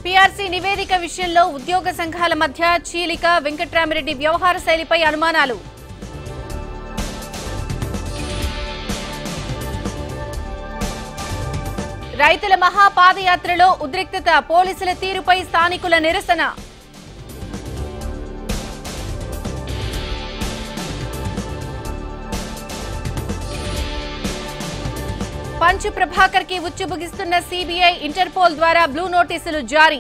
PRC నివేదిక విషయంలో ఉద్యోగ సంఘాల మధ్య చీలిక వెంకట్రామిరెడ్డి వ్యవహార శైలిపై అనుమానాలు రైతుల మహాపాదయాత్రలో ఉద్రిక్తత పోలీసుల తీరుపై స్థానికుల నిరసన పంచు ప్రభాకర్ కి ఉచ్చుబుగిస్తున్న సిబిఐ ఇంటర్పోల్ ద్వారా బ్లూ నోటీసులు జారీ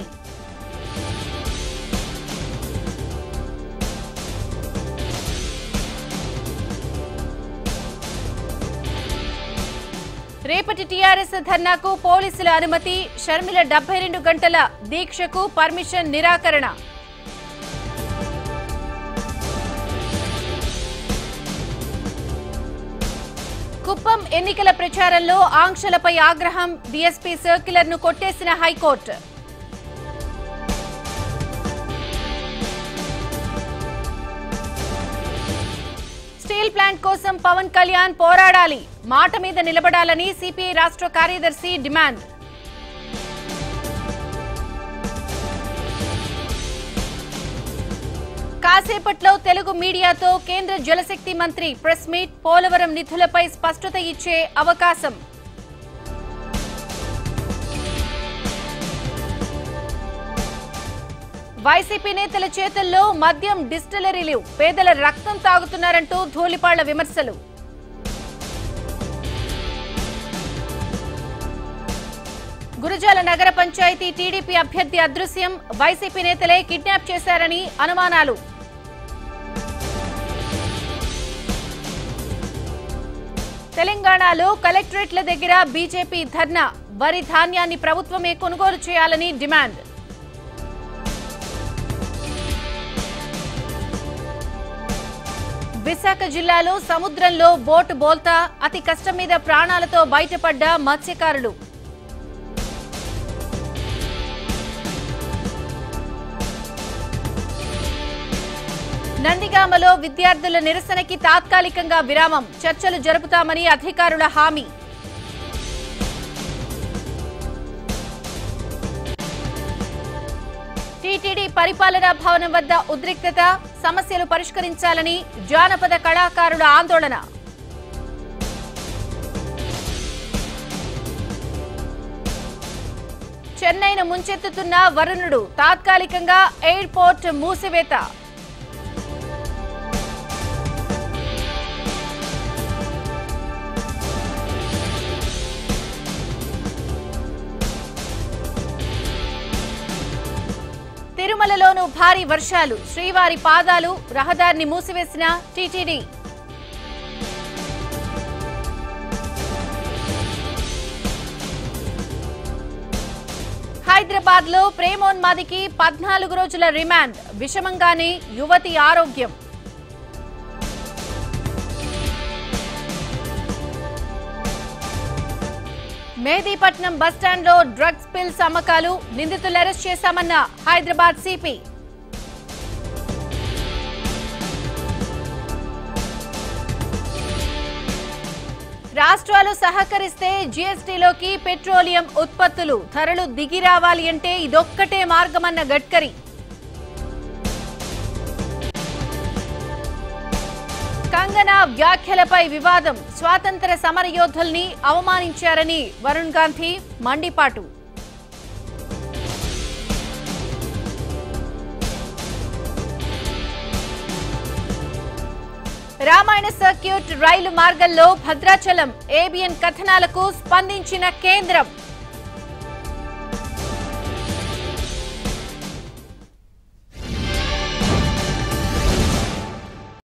రేపటి టీఆర్ఎస్ ధర్నాకు పోలీసుల అనుమతి షర్మిల డెబ్బై రెండు గంటల దీక్షకు పర్మిషన్ నిరాకరణ కుప్పం ఎన్నికల ప్రచారంలో ఆంక్షలపై ఆగ్రహం డీఎస్పీ సర్క్యులర్ ను కొట్టేసిన హైకోర్టు స్టీల్ ప్లాంట్ కోసం పవన్ కళ్యాణ్ పోరాడాలి మాట మీద నిలబడాలని సిపిఐ రాష్ట్ర కార్యదర్శి డిమాండ్ కాసేపట్లో తెలుగు మీడియాతో కేంద్ర జలశక్తి మంత్రి ప్రెస్ మీట్ పోలవరం నిధులపై స్పష్టత ఇచ్చే అవకాశం వైసీపీ నేతల చేతుల్లో మద్యం డిస్టిలరీలు పేదల రక్తం తాగుతున్నారంటూ ధూళిపాళ్ల విమర్శలు గురజాల నగర పంచాయతీ టీడీపీ అభ్యర్థి అదృశ్యం వైసీపీ నేతలే కిడ్నాప్ చేశారని అనుమానాలు తెలంగాణలో కలెక్టరేట్ల దగ్గర బీజేపీ ధర్నా వరి ధాన్యాన్ని ప్రభుత్వమే కొనుగోలు చేయాలని డిమాండ్ విశాఖ జిల్లాలో సముద్రంలో బోటు బోల్తా అతి కష్టం మీద ప్రాణాలతో బయటపడ్డ మత్స్యకారులు నందిగామలో విద్యార్థుల నిరసనకి తాత్కాలికంగా విరామం చర్చలు జరుపుతామని అధికారుల హామీ టీటీడీ పరిపాలనా భవనం వద్ద ఉద్రిక్తత సమస్యలు పరిష్కరించాలని జానపద కళాకారుల ఆందోళన చెన్నైను ముంచెత్తుతున్న వరుణుడు తాత్కాలికంగా ఎయిర్పోర్ట్ మూసివేత తిరుమలలోనూ భారీ వర్షాలు శ్రీవారి పాదాలు రహదారిని మూసివేసిన టీటీడీ హైదరాబాద్ లో ప్రేమోన్మాదికి పద్నాలుగు రోజుల రిమాండ్ విషమంగానే యువతి ఆరోగ్యం మేదీపట్నం బస్టాండ్ లో డ్రగ్స్ పిల్స్ అమ్మకాలు నిందితులు అరెస్ట్ చేశామన్న హైదరాబాద్ సిపి రాష్ట్రాలు సహకరిస్తే జీఎస్టీలోకి పెట్రోలియం ఉత్పత్తులు ధరలు దిగి రావాలి అంటే ఇదొక్కటే మార్గమన్న గడ్కరీ కంగనా వ్యాఖ్యలపై వివాదం స్వాతంత్ర సమరయోధుల్ని అవమానించారని వరుణ్ గాంధీ మండిపాటు రామాయణ సర్క్యూట్ రైలు మార్గంలో భద్రాచలం ఏబిఎన్ కథనాలకు స్పందించిన కేంద్రం